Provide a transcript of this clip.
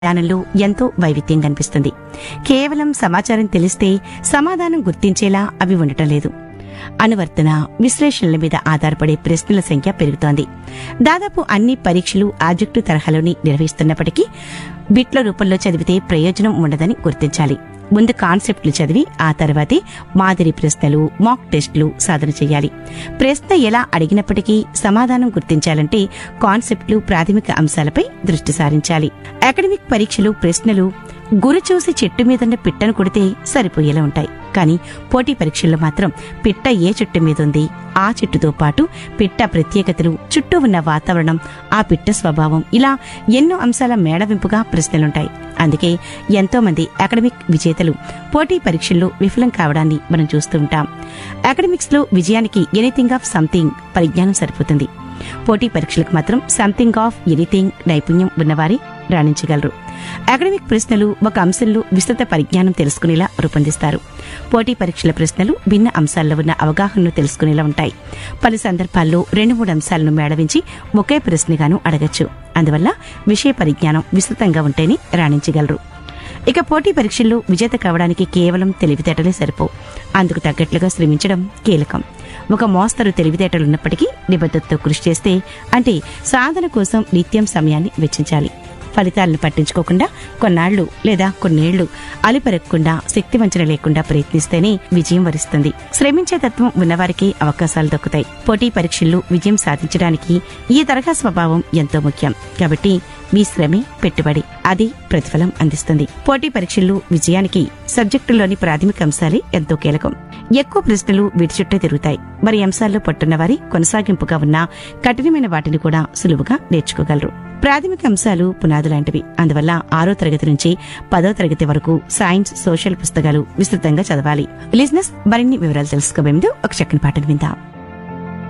విధానంలో ఎంతో వైవిధ్యం కనిపిస్తుంది కేవలం సమాచారం తెలిస్తే సమాధానం గుర్తించేలా అవి ఉండటం లేదు అనువర్తన విశ్లేషణల మీద ఆధారపడే ప్రశ్నల సంఖ్య పెరుగుతోంది దాదాపు అన్ని పరీక్షలు ఆబ్జెక్టు తరహాలోని నిర్వహిస్తున్నప్పటికీ బిట్ల రూపంలో చదివితే ప్రయోజనం ఉండదని గుర్తించాలి ముందు కాన్సెప్ట్లు చదివి ఆ తర్వాతే మాదిరి ప్రశ్నలు మాక్ టెస్టులు సాధన చేయాలి ప్రశ్న ఎలా అడిగినప్పటికీ సమాధానం గుర్తించాలంటే కాన్సెప్ట్లు ప్రాథమిక అంశాలపై దృష్టి సారించాలి అకాడమిక్ పరీక్షలు ప్రశ్నలు గురి చూసి చెట్టు మీదున్న పిట్టను కొడితే సరిపోయేలా ఉంటాయి కానీ పోటీ పరీక్షల్లో మాత్రం పిట్ట ఏ చెట్టు మీద ఉంది ఆ చెట్టుతో పాటు పిట్ట ప్రత్యేకతలు చుట్టూ ఉన్న వాతావరణం ఆ పిట్ట స్వభావం ఇలా ఎన్నో అంశాల మేడవింపుగా ప్రశ్నలుంటాయి అందుకే ఎంతో మంది అకాడమిక్ విజేతలు పోటీ పరీక్షల్లో విఫలం కావడాన్ని మనం చూస్తూ ఉంటాం అకాడమిక్స్ లో విజయానికి ఎనీథింగ్ ఆఫ్ సంథింగ్ పరిజ్ఞానం సరిపోతుంది పోటీ పరీక్షలకు మాత్రం సంథింగ్ ఆఫ్ ఎనీథింగ్ నైపుణ్యం ఉన్నవారే రాణించగలరు అకాడమిక్ ప్రశ్నలు ఒక అంశంలో విస్తృత పరిజ్ఞానం తెలుసుకునేలా రూపొందిస్తారు పోటీ పరీక్షల ప్రశ్నలు భిన్న అంశాల్లో ఉన్న అవగాహనను తెలుసుకునేలా ఉంటాయి పలు సందర్భాల్లో రెండు మూడు అంశాలను మేళవించి ఒకే ప్రశ్నగాను అడగచ్చు అందువల్ల విషయ పరిజ్ఞానం విస్తృతంగా ఉంటేనే రాణించగలరు ఇక పోటీ పరీక్షల్లో విజేత కావడానికి కేవలం తెలివితేటలే సరిపోవు అందుకు తగ్గట్లుగా శ్రమించడం కీలకం ఒక మోస్తరు తెలివితేటలున్నప్పటికీ నిబద్ధతతో కృషి చేస్తే అంటే సాధన కోసం నిత్యం సమయాన్ని వెచ్చించాలి ఫలితాలను పట్టించుకోకుండా కొన్నాళ్లు లేదా కొన్నేళ్లు అలిపెరగకుండా శక్తివంచన లేకుండా ప్రయత్నిస్తేనే విజయం వరిస్తుంది శ్రమించే తత్వం ఉన్నవారికి అవకాశాలు దక్కుతాయి పోటీ పరీక్షల్లో విజయం సాధించడానికి ఈ తరహా స్వభావం ఎంతో ముఖ్యం కాబట్టి మీ శ్రమే పెట్టుబడి అది ప్రతిఫలం అందిస్తుంది పోటీ పరీక్షల్లో విజయానికి సబ్జెక్టులోని ప్రాథమిక అంశాలే ఎంతో కీలకం ఎక్కువ ప్రశ్నలు వీటి చుట్టే తిరుగుతాయి మరి అంశాల్లో పట్టున్న వారి కొనసాగింపుగా ఉన్న కఠినమైన వాటిని కూడా సులువుగా నేర్చుకోగలరు ప్రాథమిక అంశాలు పునాదు లాంటివి అందువల్ల ఆరో తరగతి నుంచి పదో తరగతి వరకు సైన్స్ సోషల్ పుస్తకాలు విస్తృతంగా చదవాలి లిజినెస్ మరిన్ని వివరాలు తెలుసుకోబోయే ముందు ఒక చక్కని పాటను విందాం